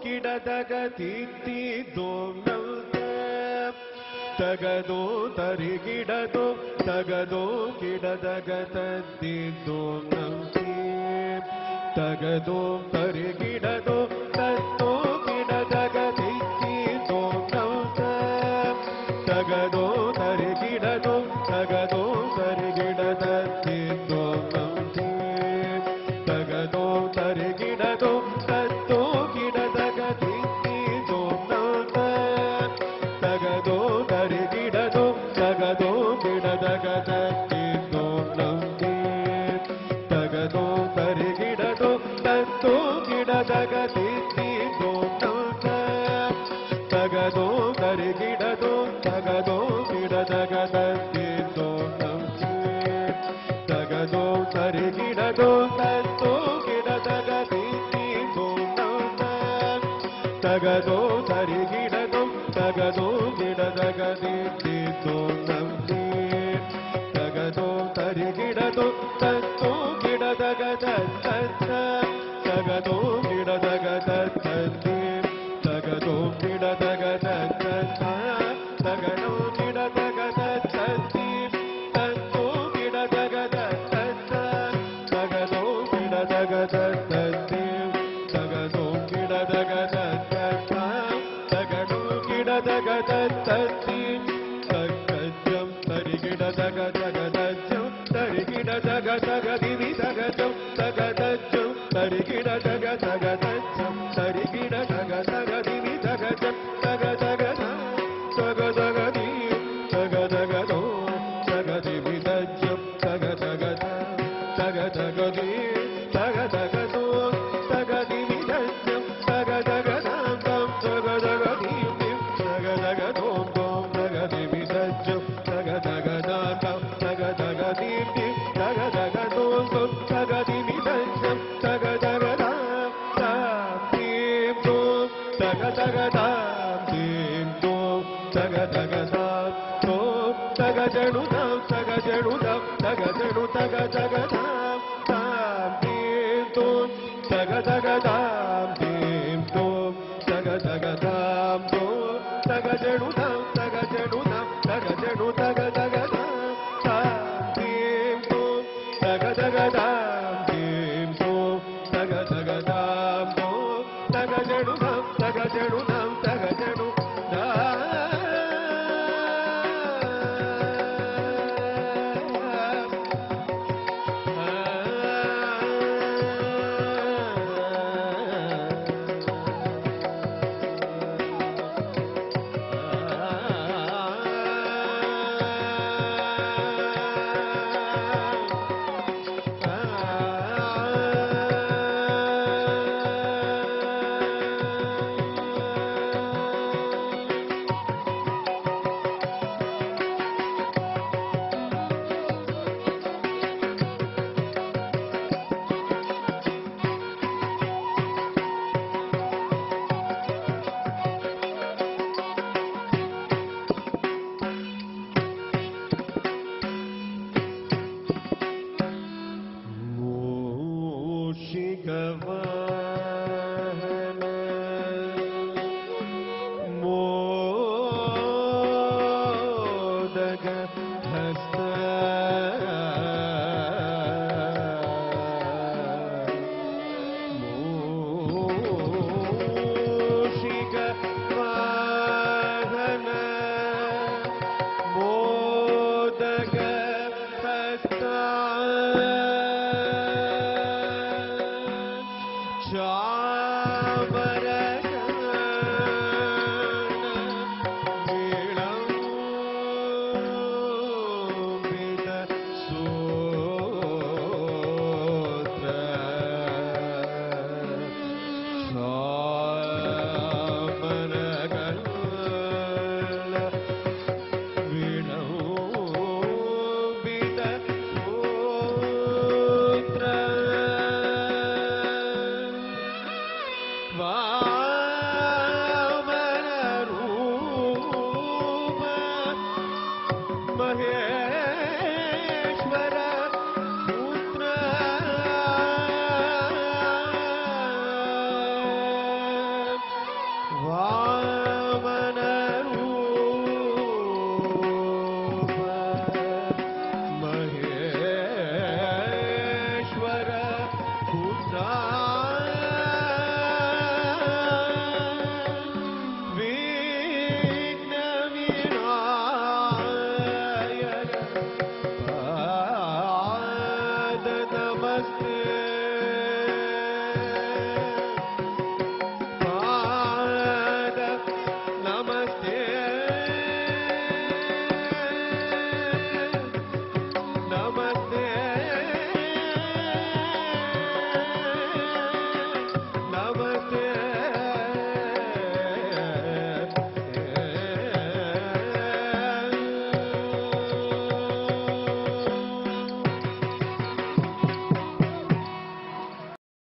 ಗಿಡದಗ ತಿತ್ತಿ ದೋಮ್ನಲ್ತೆ ತಗದು ತರಿಗಿಡದು ತಗದು ಗಿಡದಗ ತದ್ದಿದ್ದು ನಂತಿ ತಗದು ತರಿಗಿಡದು ತತ್ತು ಗಿಡದಗ ತಿತ್ತಿದ್ದು ನಂತ ತಗದು ತರಿಗಿಡದು ತಗದು ತರಿಗಿಡದ ತಿದ್ದು ನಂತಿ ತಗದು ತರಿಗಿಡದು ತತ್ತು ಗಿಡದಗ ತಿತ್ತಿದ್ದು ನಂತ ತಗದು ತರಿಗಿಡದು ತಗದು ಗಿಡದಗ ತತ್ತಿದ್ದು ನಂತಿ ತಗದು ತರಿಗಿಡದು ತತ್ತು ಗಿಡದಗ ತಿತ್ತಿದ್ದು ನಂತ ತಗದು ತರಿಗಿಡದು ತಗದು ಗಿಡದಗ ತತ್ತಿದ್ದು ನಂತಿ ತಗದು ತರಿಗಿಡದು ತತ್ತು ಗಿಡದಗ ತಿತ್ತಿದ್ದು ನಂತ ತಗದು ತರಿಗಿಡದು ತಗದು ಗಿಡದಗ ತಿತ್ತಿದ್ದು ನಂತಿ ತಗದು ತರಿಗಿಡದು ತತ್ತು ಗಿಡದಗ ತತ್ತ ತಗದು ಗಿಡದಗ ತತ್ತಿ ತಗದು ಗಿಡದಗ ತತ್ತ ತಗದು ಗಿಡದಗ ತತ್ತಿ ತತ್ತು ಗಿಡದಗ ತತ್ತ ತಗದು ಗಿಡದಗ ತತ್ತಿ ತಗದು ಗಿಡದಗ ತತ್ತ ತಗದು ಗಿಡದಗ ತತ್ತಿ ತಗಜಂ ತರಿಗಿಡದಗ ತಗದಜ್ಜಂ ತರಿಗಿಡದಗ ತಗದಿವಿ ತಗಜಂ ತಗದಜ್ಜಂ ತರಿಗಿಡದಗ ತಗದಜ್ಜಂ ತರಿಗಿಡದಗ ತಗದಿವಿ ತಗಜಂ ತಗದಗದ ತಗದಗದಿ ತಗದಗದೋ ತಗದಿವಿ ತಜ್ಜಂ ತಗದಗದ ತಗದಗದಿ ತಗದಗದೋ ತಗದಿವಿ ತಜ್ಜಂ ತಗದಗದಾಂ ತಂ ತಗದಗದಿ ತಗದಗದೋಂ ತೋಂ ತಗದಿವಿ ತಜ್ಜಂ ತಗದಗದಾಂ ತಂ ತಗದಗದಿ ತಗದಗದೋಂ ತೋಂ ತಗದಿವಿ ತಜ್ಜಂ ತಗದಗದಾಂ ತಾಂ ತೀಂ ತೋಂ ತಗದಗದಾಂ ತೀಂ ತೋಂ ತಗದಗದಾಂ ತೋಂ ತಗಜಣುದಾಂ ತಗಜಣುದಾಂ ತಗಜಣು ತಗದಗದಾಂ ತಾಂ ತೀಂ ತೋಂ ತಗದಗದಾಂ ತೀಂ ತೋಂ ತಗದಗದಾಂ ತೋಂ ತಗಜಣುದಾಂ